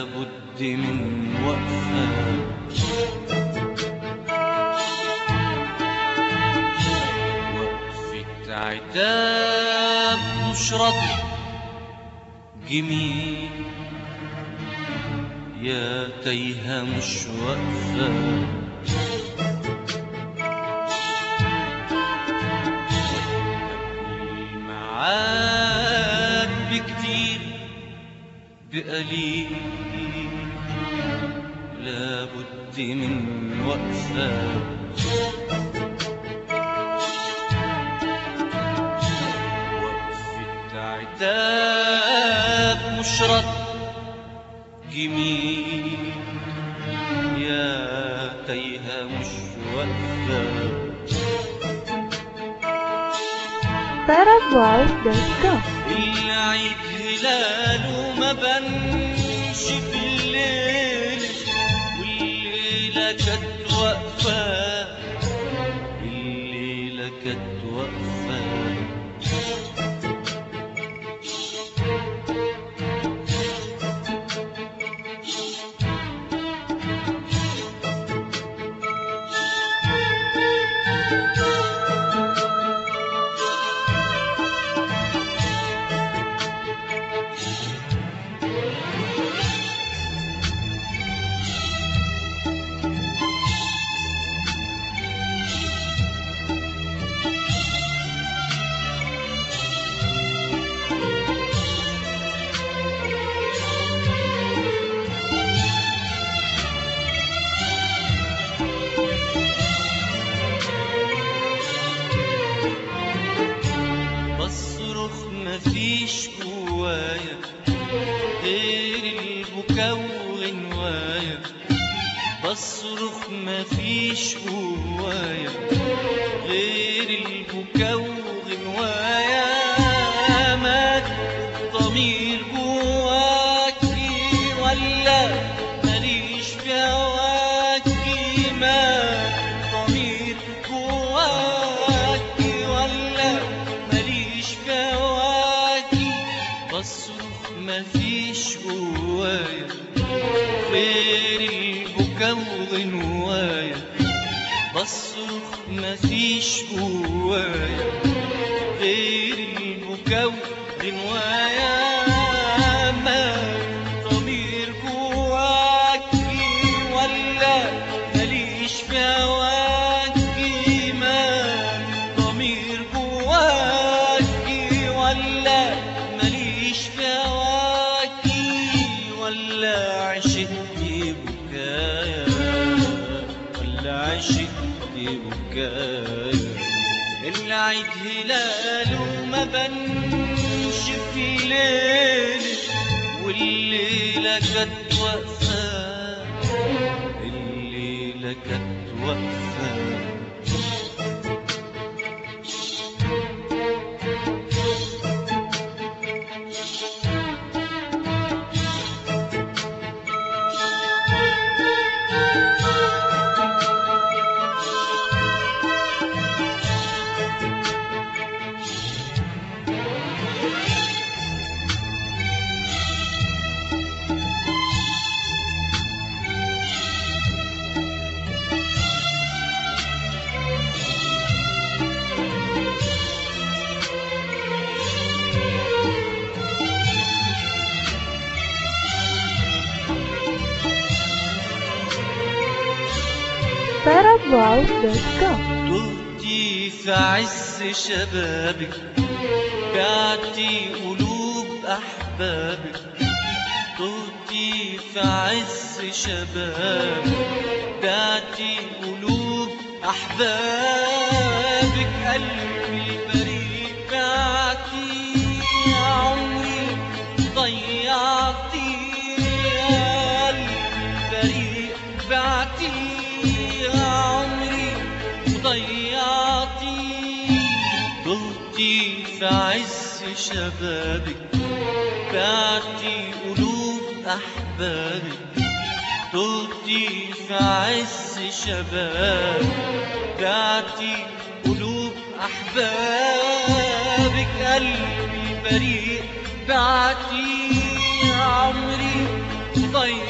لابد من وقفة وقفة عتاب مش رد جميل يا تايهة مش واقفة معاك بكتير بقليل لابد من وقفة وقفة عتاب مش رد جميل يا تايهة مش واقفة paravoice.com العيد هلاله ما بنش في الليل والليلة كانت واقفة الليلة كانت واقفة بصرخ مفيش جوايا غير البكا وغنوايا بصرخ مفيش جوايا غير البكا وغنوايا مات الضمير جواكي ولا ماليش في هواكي مات الضمير جواكي ولا ماليش في هواكي بصرخ مفيش جوايا غير البكا وغنوايا بصرخ مفيش جوايا غير البكا وغنوايا ما ضمير جواكي ولا ماليش في هواكي ما ضمير جواكي ولا ماليش في هواكي ولا عشقت بكايا ولا عشقت بكايا العيد هلاله ما بنش في ليل والليلة كانت واقفة الليلة كانت واقفة paravoice.com تهتي في عز شبابك بعتي قلوب أحبابك تهتي في عز شبابك بعتي قلوب أحبابك قلبي البريء بعتي عمري ضيعتي قلبي البريء بعتي عمري ضيعتي تهتي في عز شبابك بعتي قلوب أحبابك تهتي في عز شبابك بعتي قلوب أحبابك قلبي بريء بعتي عمري ضيع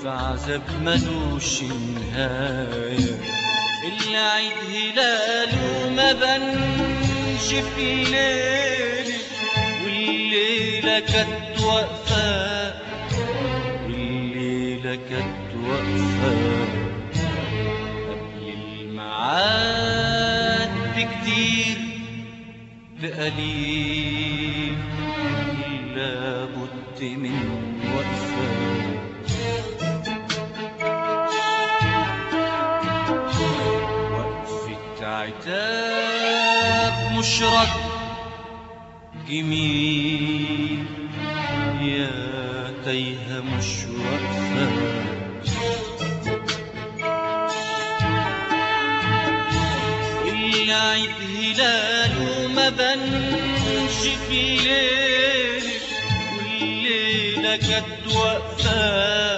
في عذاب ملوش نهاية اللي عيد هلاله ما بنش في ليلي والليلة كانت واقفة والليلة كانت واقفة قبل الميعاد بكتير بقليل لابد من وقفة وقفة عتاب مش رد جميل يا تايهة مش واقفة اللي عيد هلاله ما بنش في ليل والليلة كانت واقفة